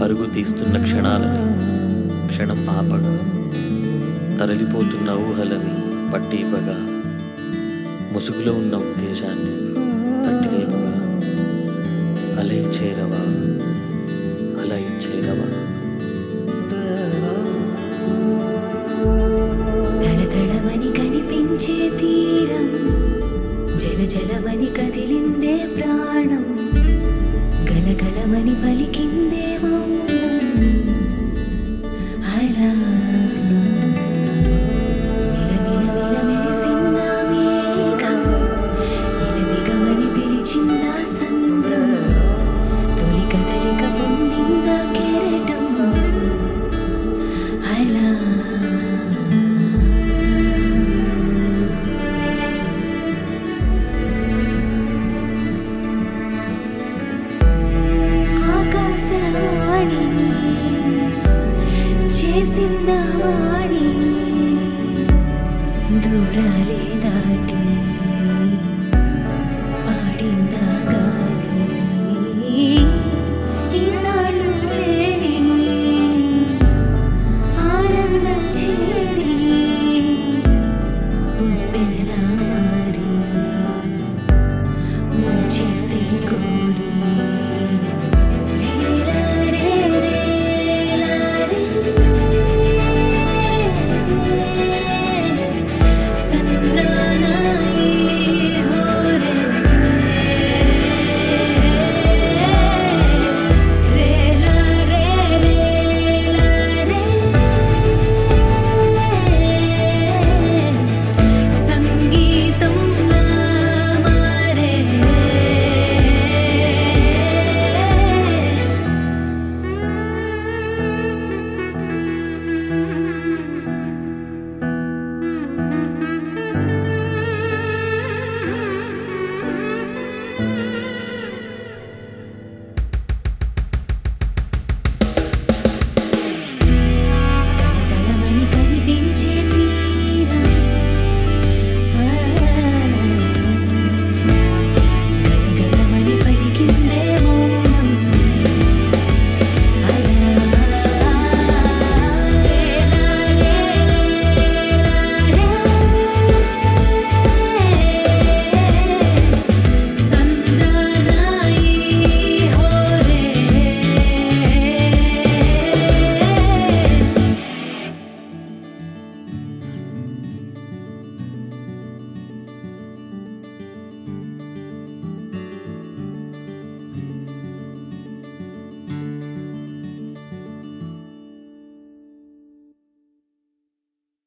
పరుగు తీస్తున్న క్షణాలని క్షణం ఆపగా తరలిపోతున్న ఊహలని పట్టి ఇవ్వగా ముసుగులో ఉన్న ఉద్దేశాన్ని తట్టివేయగా అలై చేరవా అలై చేరవా తడతడమని కనిపించే తీరం జల జలమని కదిలిందే ప్రాణం గలగలమని పలికిందే మౌనం అలా మిలమిల మిలమిలిసిన మేఘం ఇనదిగమని పిలిచిందా సంద్రం తొలి కదలిక పొందిందా కెరటం అలా ఆకాశవాణి చేసిందా వాణి దూరాలే దాటి